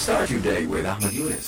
Start your day with Ahmed Yunus.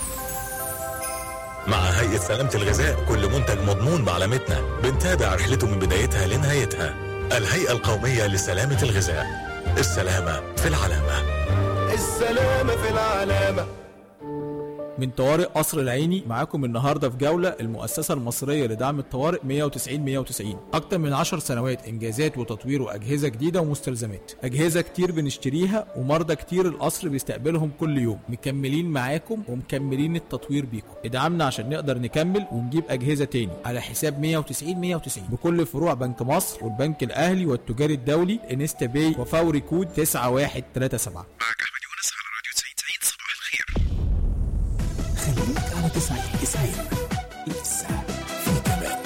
مع هيئة سلامة الغذاء كل منتج مضمون بعلامتنا بنتابع رحلته من بدايتها لنهايتها الهيئة القومية لسلامة الغذاء السلامة في العلامة السلامة في العلامة من طوارئ قصر العيني معاكم النهارده في جوله المؤسسه المصريه لدعم الطوارئ 190 190 اكتر من 10 سنوات انجازات وتطوير واجهزه جديده ومستلزمات اجهزه كتير بنشتريها ومرضى كتير القصر بيستقبلهم كل يوم مكملين معاكم ومكملين التطوير بيكم ادعمنا عشان نقدر نكمل ونجيب اجهزه تاني على حساب 190 190 بكل فروع بنك مصر والبنك الاهلي والتجاري الدولي انستا باي وفوري كود 9137 معك احمد يونس على راديو 90 90 صباح الخير خليك على تسعين تسعين لسه في كمان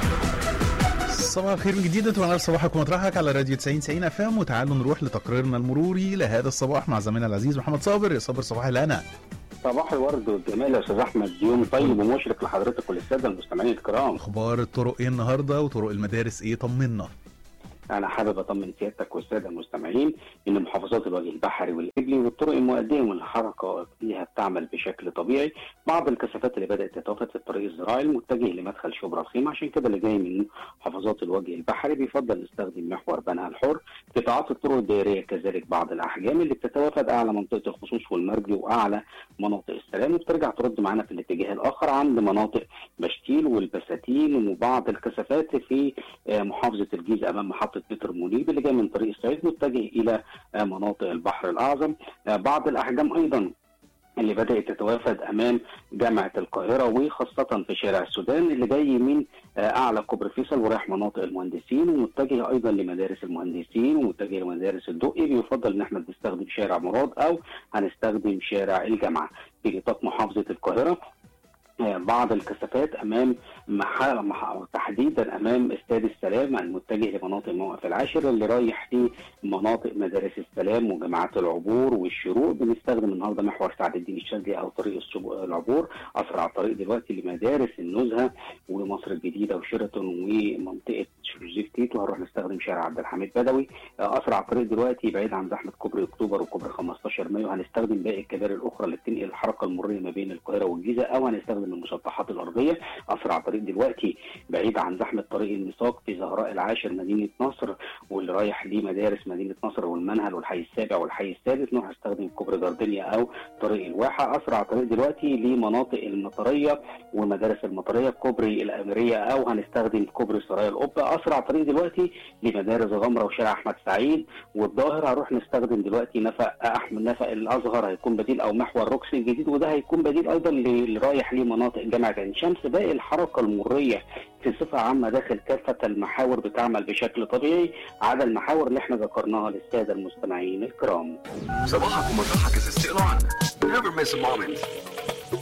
صباح الخير من جديد انتوا معنا في صباحك ومطرحك على راديو 90 90 اف ام وتعالوا نروح لتقريرنا المروري لهذا الصباح مع زميلنا العزيز محمد صابر يا صابر صباح الهنا صباح الورد والجمال يا استاذ احمد يوم طيب ومشرق لحضرتك وللساده المستمعين الكرام اخبار الطرق ايه النهارده وطرق المدارس ايه طمنا انا حابب اطمن سيادتك والساده المستمعين ان محافظات الوجه البحري والابلي والطرق المؤديه من الحركه فيها بتعمل بشكل طبيعي بعض الكثافات اللي بدات تتوافد في الطريق الزراعي المتجه لمدخل شبرا الخيمه عشان كده اللي جاي من محافظات الوجه البحري بيفضل نستخدم محور بنها الحر قطاعات الطرق الدائريه كذلك بعض الاحجام اللي بتتوافد اعلى منطقه الخصوص والمرج واعلى مناطق السلام وبترجع ترد معانا في الاتجاه الاخر عند مناطق بشتيل والبساتين وبعض الكثافات في آه، محافظه الجيزه امام محطه بيتر منيب اللي جاي من طريق الصعيد متجه الى آه، مناطق البحر الاعظم آه، بعض الاحجام ايضا اللي بدات تتوافد امام جامعه القاهره وخاصه في شارع السودان اللي جاي من آه، اعلى كوبري فيصل ورايح مناطق المهندسين ومتجه ايضا لمدارس المهندسين ومتجه لمدارس الدقي بيفضل ان احنا نستخدم شارع مراد او هنستخدم شارع الجامعه في نطاق محافظه القاهره آه، بعض الكثافات امام مح... مح... تحديدا امام استاد السلام المتجه لمناطق موقف العاشر اللي رايح في مناطق مدارس السلام وجامعات العبور والشروق بنستخدم النهارده محور سعد الدين الشاذلي او طريق الشب- العبور اسرع طريق دلوقتي لمدارس النزهه ومصر الجديده وشيراتون ومنطقه جوزيف تيتو هنروح نستخدم شارع عبد الحميد بدوي آه، اسرع طريق دلوقتي بعيد عن زحمه كوبري اكتوبر وكوبري 15 مايو هنستخدم باقي الكباري الاخرى اللي بتنقل الحركه المروريه ما بين القاهره والجيزه او هنستخدم المسطحات الارضيه اسرع طريق دلوقتي بعيد عن زحمه طريق الميثاق في زهراء العاشر مدينه نصر واللي رايح لمدارس مدينه نصر والمنهل والحي السابع والحي السادس نروح نستخدم كوبري جاردينيا او طريق الواحه اسرع طريق دلوقتي لمناطق المطريه ومدارس المطريه كوبري الاميريه او هنستخدم كوبري سرايا القبه اسرع طريق دلوقتي لمدارس غمره وشارع احمد سعيد والظاهر هنروح نستخدم دلوقتي نفق احمد نفق الازهر هيكون بديل او محور روكسي الجديد وده هيكون بديل ايضا اللي رايح لمناطق جامعه عين شمس باقي الحركه المريه في صفه عامه داخل كافه المحاور بتعمل بشكل طبيعي عدا المحاور اللي احنا ذكرناها للساده المستمعين الكرام صباحك ومطرحك is still on. Never miss a moment.